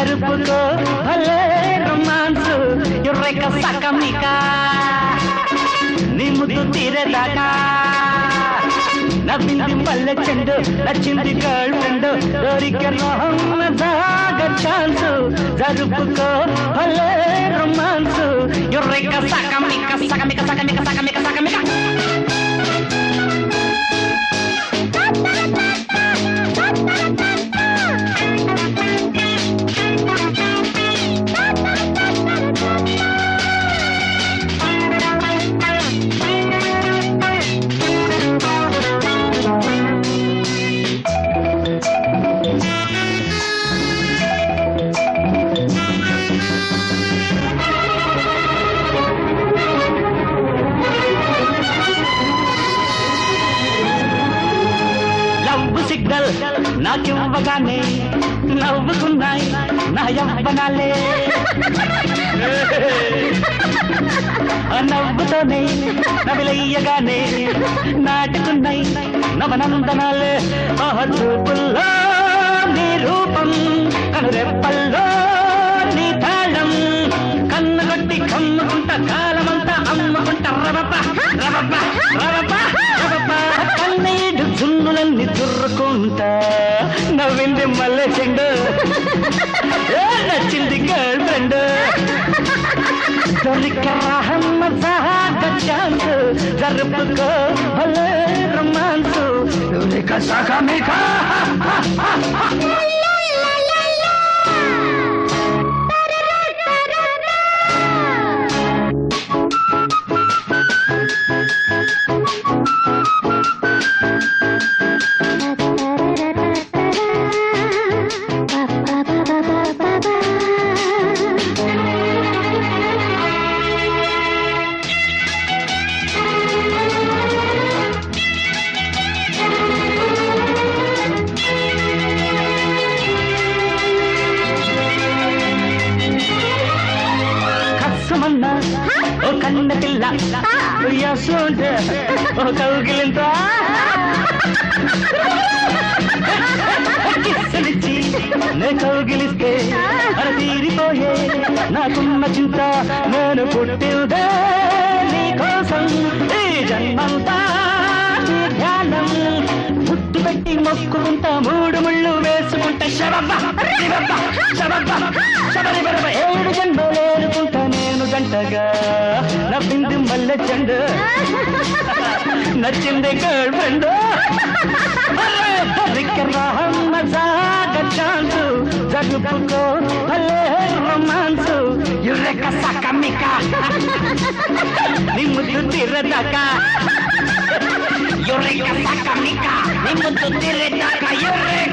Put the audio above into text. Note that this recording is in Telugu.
జరుపుకో భలే రొమాన్స్ ఎర్రెక సకమిక నీ ముద్దు తీరేదాకా నవ్వింది పల్లె చెండు నచ్చింది గర్ల్ ఫ్రెండ్ దొరికరాగ ఛాన్స్ జరుపుకో భలే రొమాన్స్ ఎర్రెక సకమిక సకమిక సకమిక సకమిక సకమిక లవ్ సిగ్నల్ నాకివ్వగానే నవ్వుకున్నాయి నా యవ్వనాలే ఆ నవ్వుతోనే నవిలయ్యగానే నాటుకున్నాయి నవనందనాలే ఆహ చూపుల్లో నీ రూపం కనురెప్పల్లో నీ తాళం కన్ను కొట్టి కమ్ముకుంట కాలమంతా అమ్ముకుంట రవప రవప రవప రవప కన్నీడు జున్నులన్నీ దుర్రుకుంటా నవ్వింది మల్లె చెండు ఏ నచ్చింది గర్ల్ ఫ్రెండ్ దొరికరాహమ్మ సహాగ ఛాన్స్ జరుపుకో భలే రొమాన్స్ దొరిక సగమిక కස්සమన్నా ఓ కన్న పిల్ల యశోంటే ఓ కౌగిలింత కిస్సలిచ్చి నే కౌగిలిస్తే అర తీరిపోయే నాకున్న చింత నేను పుట్టిందే నీ కోసం ఈ జన్మంతా నీ ధ్యానం ముద్దు పెట్టి మొక్కుకుంటా మూడు ముళ్ళు వేసుకుంటా శరబ్బ శివబ్బ శరబ్బ శబరి బరబ ఏడు జన్మలేనుకుంటా నేను గంటగా నవ్వింది మల్లె చెండు నచ్చింది గర్ల్ ఫ్రెండ్ ఛాన్స్ జరుపుకో భలే రొమాన్స్ యురెక సకమిక నీ ముద్దు తీరదాకా యురెక సకమిక నీ ముద్దు తీరదాకా యురెక